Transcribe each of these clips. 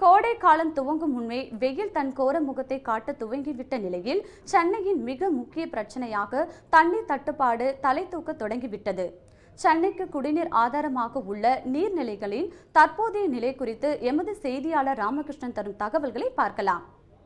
கோடை காலம் துவங்கும் முன்பே வெயில் தன் கோர முகத்தை காட்ட துவங்கிவிட்ட நிலையில் சென்னையின் மிக முக்கிய பிரச்சனையாக தண்ணீர் தட்டுப்பாடு தலை தூக்க தொடங்கிவிட்டது சென்னைக்கு குடிநீர் ஆதாரமாக உள்ள நீர்நிலைகளின் தற்போதைய நிலை குறித்து எமது செய்தியாளர் ராமகிருஷ்ணன் தரும் தகவல்களை பார்க்கலாம்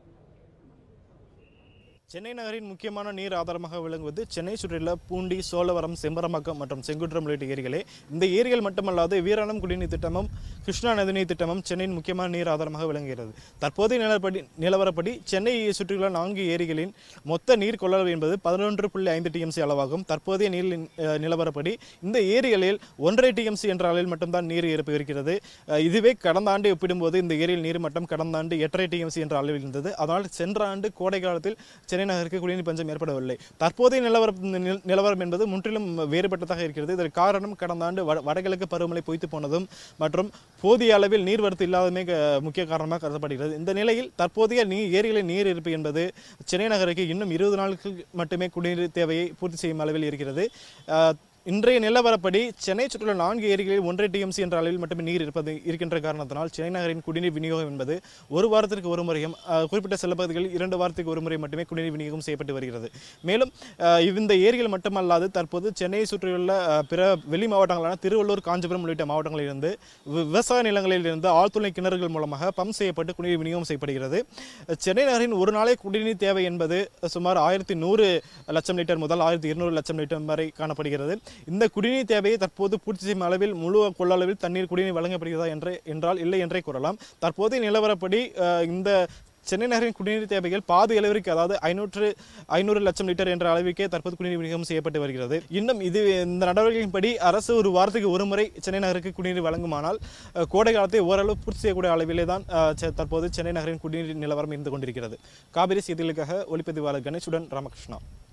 சென்னை நகரின் முக்கியமான நீர் ஆதாரமாக விளங்குவது சென்னை சுற்றியுள்ள பூண்டி சோழவரம் செம்பரம்பாக்கம் மற்றும் செங்குன்றம் உள்ளிட்ட ஏரிகளே இந்த ஏரிகள் மட்டுமல்லாது வீராணம் குடிநீர் திட்டமும் கிருஷ்ணா நதிநீர் திட்டமும் சென்னையின் முக்கியமான நீர் ஆதாரமாக விளங்குகிறது தற்போதைய நிலப்படி நிலவரப்படி சென்னையை சுற்றியுள்ள நான்கு ஏரிகளின் மொத்த நீர் கொள்ளளவு என்பது பதினொன்று புள்ளி ஐந்து டிஎம்சி அளவாகும் தற்போதைய நீர் அஹ், நிலவரப்படி இந்த ஏரிகளில் ஒன்றரை டிஎம்சி என்ற அளவில் மட்டும்தான் நீர் இருப்பு இருக்கிறது அஹ், இதுவே கடந்த ஆண்டு ஒப்பிடும்போது இந்த ஏரியில் நீர் மட்டம் கடந்த ஆண்டு எட்டரை டிஎம்சி என்ற அளவில் இருந்தது அதனால் சென்ற ஆண்டு கோடை காலத்தில் சென்னை நகருக்கு குடிநீர் பஞ்சம் ஏற்படவில்லை தற்போதைய நிலவரம் நில- நிலவரம் என்பது முற்றிலும் வேறுபட்டதாக இருக்கிறது இதற்கு காரணம் கடந்த ஆண்டு வட- வடகிழக்கு பருவமழை பொய்த்து போனதும் மற்றும் போதிய அளவில் நீர்வரத்து இல்லாதமே க- முக்கிய காரணமாக கருதப்படுகிறது இந்த நிலையில் தற்போதைய நீ ஏரிகளின் நீர் இருப்பு என்பது சென்னை நகருக்கு இன்னும் இருபது நாளுக்கு மட்டுமே குடிநீர் தேவையை பூர்த்தி செய்யும் அளவில் இருக்கிறது அஹ், இன்றைய நிலவரப்படி சென்னை சுற்றியுள்ள நான்கு ஏரிகளில் ஒன்றரை டிஎம்சி என்ற அளவில் மட்டுமே நீர் இருப்பது இருக்கின்ற காரணத்தினால் சென்னை நகரின் குடிநீர் விநியோகம் என்பது ஒரு வாரத்திற்கு ஒரு முறையும் அஹ், குறிப்பிட்ட சில பகுதிகளில் இரண்டு வாரத்துக்கு ஒரு முறை மட்டுமே குடிநீர் விநியோகம் செய்யப்பட்டு வருகிறது மேலும் அஹ், இந்த ஏரிகள் மட்டுமல்லாது தற்போது சென்னையை சுற்றியுள்ள அஹ், பிற வெளி மாவட்டங்களான திருவள்ளூர் காஞ்சிபுரம் உள்ளிட்ட மாவட்டங்களிலிருந்து வி- விவசாய நிலங்களிலிருந்து ஆழ்துளை கிணறுகள் மூலமாக பம்ப் செய்யப்பட்டு குடிநீர் விநியோகம் செய்யப்படுகிறது சென்னை நகரின் ஒரு நாளை குடிநீர் தேவை என்பது சுமார் ஆயிரத்தி நூறு லட்சம் லிட்டர் முதல் ஆயிரத்தி இருநூறு லட்சம் லிட்டர் வரை காணப்படுகிறது இந்த குடிநீர் தேவையை தற்போது பூர்த்தி செய்யும் அளவில் முழு கொள்ளளவில் தண்ணீர் குடிநீர் வழங்கப்படுகிறதா என்று என்றால் இல்லை என்றே கூறலாம் தற்போதைய நிலவரப்படி அஹ், இந்த சென்னை நகரின் குடிநீர் தேவைகள் பாதி அளவிற்கு அதாவது ஐநூற்று ஐநூறு லட்சம் லிட்டர் என்ற அளவிற்கே தற்போது குடிநீர் விநியோகம் செய்யப்பட்டு வருகிறது இன்னும் இது இந்த நடவடிக்கையின்படி அரசு ஒரு வாரத்துக்கு ஒரு முறை சென்னை நகருக்கு குடிநீர் வழங்குமானால் அஹ், கோடை காலத்தை ஓரளவு பூர்த்தி செய்யக்கூடிய அளவிலே தான் அஹ், செ- தற்போது சென்னை நகரின் குடிநீர் நிலவரம் இருந்து கொண்டிருக்கிறது காவிரி செய்திகளுக்காக ஒளிப்பதிவாளர் கணேஷுடன் ராமகிருஷ்ணா